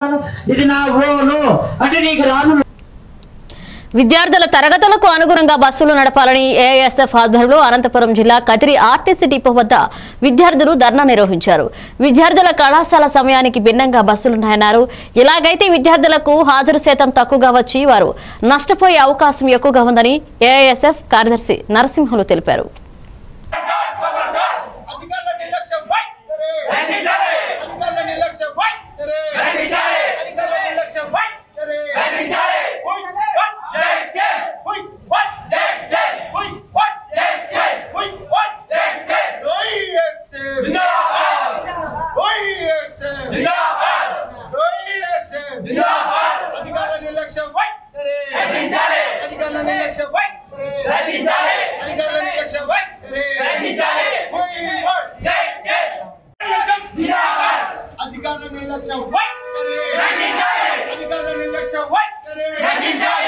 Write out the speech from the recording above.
ఇది నా ఓను అంటే నీకు రాను విద్యార్థుల తరగతులకు అనుగుణంగా బస్సులు నడపాలని ఏఎస్ఎఫ్ ఆధ్వర్యంలో అనంతపురం జిల్లా కదిరి ఆర్టీసీ డిపో వద్ద విద్యార్థులు ధర్నా నిర్వహించారు విద్యార్థుల కళాశాల సమయానికి భిన్నంగా బస్సులున్నాయన్నారు ఇలాగైతే విద్యార్థులకు హాజరు శాతం తక్కువగా వచ్చి వారు నష్టపోయే అవకాశం ఎక్కువగా ఉందని ఏఎస్ఎఫ్ కార్యదర్శి నరసింహులు తెలిపారు అధికారుల నిర్లక్ష్యం వైఖరి అధికారుల నిర్లక్ష్యం వైఖరి అధికారుల నిర్లక్ష్యం వైఖరి ఉయ్, వన్, ఉయ్, వన్, ఉయ్, వన్, ఉయ్, వన్. OESF. OESF. OESF. అధికారుల నిర్లక్ష్యం వైఖరి అధికారుల నిర్లక్ష్యం వైఖరి అధికారుల నిర్లక్ష్యం వైఖరి ఉయ్, వన్. అధికారుల నిర్లక్ష్యం వైఖరి అధికారుల నిర్లక్ష్యం వైఖరి